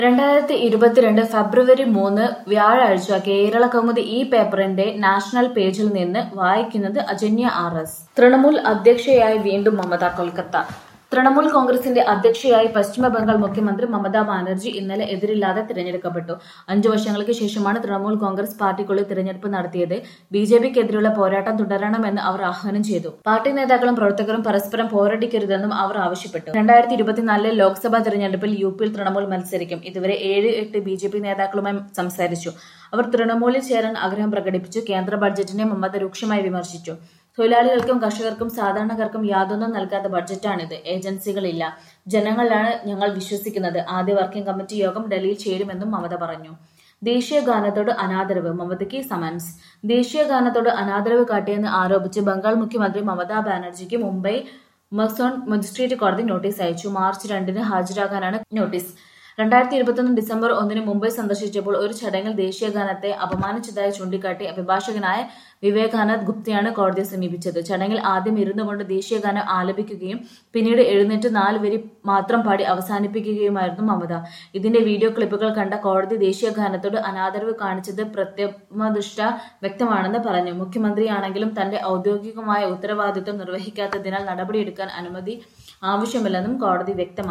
രണ്ടായിരത്തി ഇരുപത്തിരണ്ട് ഫെബ്രുവരി മൂന്ന് വ്യാഴാഴ്ച കേരള കൗമുദി ഈ പേപ്പറിന്റെ നാഷണൽ പേജിൽ നിന്ന് വായിക്കുന്നത് അജന്യ ആർ എസ് തൃണമൂൽ അധ്യക്ഷയായി വീണ്ടും മമത കൊൽക്കത്ത തൃണമൂൽ കോൺഗ്രസിന്റെ അധ്യക്ഷയായി പശ്ചിമ ബംഗാൾ മുഖ്യമന്ത്രി മമതാ ബാനർജി ഇന്നലെ എതിരില്ലാതെ തിരഞ്ഞെടുക്കപ്പെട്ടു അഞ്ചു വർഷങ്ങൾക്ക് ശേഷമാണ് തൃണമൂൽ കോൺഗ്രസ് പാർട്ടിക്കുള്ളിൽ തിരഞ്ഞെടുപ്പ് നടത്തിയത് ബി ജെ പിക്കെതിരെയുള്ള പോരാട്ടം തുടരണമെന്ന് അവർ ആഹ്വാനം ചെയ്തു പാർട്ടി നേതാക്കളും പ്രവർത്തകരും പരസ്പരം പോരടിക്കരുതെന്നും അവർ ആവശ്യപ്പെട്ടു രണ്ടായിരത്തി ഇരുപത്തിനാലിലെ ലോക്സഭാ തെരഞ്ഞെടുപ്പിൽ യു പിയിൽ തൃണമൂൽ മത്സരിക്കും ഇതുവരെ ഏഴ് എട്ട് ബി ജെ പി നേതാക്കളുമായി സംസാരിച്ചു അവർ തൃണമൂലിൽ ചേരാൻ ആഗ്രഹം പ്രകടിപ്പിച്ചു കേന്ദ്ര ബഡ്ജറ്റിനെ മമത രൂക്ഷമായി വിമർശിച്ചു തൊഴിലാളികൾക്കും കർഷകർക്കും സാധാരണക്കാർക്കും യാതൊന്നും നൽകാത്ത ബഡ്ജറ്റാണിത് ഏജൻസികളില്ല ജനങ്ങളിലാണ് ഞങ്ങൾ വിശ്വസിക്കുന്നത് ആദ്യ വർക്കിംഗ് കമ്മിറ്റി യോഗം ഡൽഹിയിൽ ചേരുമെന്നും മമത പറഞ്ഞു ദേശീയ ഗാനത്തോട് അനാദരവ് മമതയ്ക്ക് സമൻസ് ദേശീയ ഗാനത്തോട് അനാദരവ് കാട്ടിയെന്ന് ആരോപിച്ച് ബംഗാൾ മുഖ്യമന്ത്രി മമതാ ബാനർജിക്ക് മുംബൈ മക്സോൺ മജിസ്ട്രേറ്റ് കോടതി നോട്ടീസ് അയച്ചു മാർച്ച് രണ്ടിന് ഹാജരാകാനാണ് നോട്ടീസ് രണ്ടായിരത്തി ഇരുപത്തൊന്ന് ഡിസംബർ ഒന്നിന് മുംബൈ സന്ദർശിച്ചപ്പോൾ ഒരു ചടങ്ങിൽ ദേശീയ ഗാനത്തെ അപമാനിച്ചതായി ചൂണ്ടിക്കാട്ടി അഭിഭാഷകനായ വിവേകാനന്ദ് ഗുപ്തയാണ് കോടതിയെ സമീപിച്ചത് ചടങ്ങിൽ ആദ്യം ഇരുന്നു കൊണ്ട് ദേശീയ ഗാനം ആലപിക്കുകയും പിന്നീട് എഴുന്നേറ്റ് നാല് വരി മാത്രം പാടി അവസാനിപ്പിക്കുകയുമായിരുന്നു മമത ഇതിന്റെ വീഡിയോ ക്ലിപ്പുകൾ കണ്ട കോടതി ദേശീയ ഗാനത്തോട് അനാദരവ് കാണിച്ചത് പ്രത്യമദൃഷ്ട വ്യക്തമാണെന്ന് പറഞ്ഞു മുഖ്യമന്ത്രിയാണെങ്കിലും തന്റെ ഔദ്യോഗികമായ ഉത്തരവാദിത്വം നിർവഹിക്കാത്തതിനാൽ നടപടിയെടുക്കാൻ അനുമതി ആവശ്യമില്ലെന്നും കോടതി വ്യക്തമാക്കി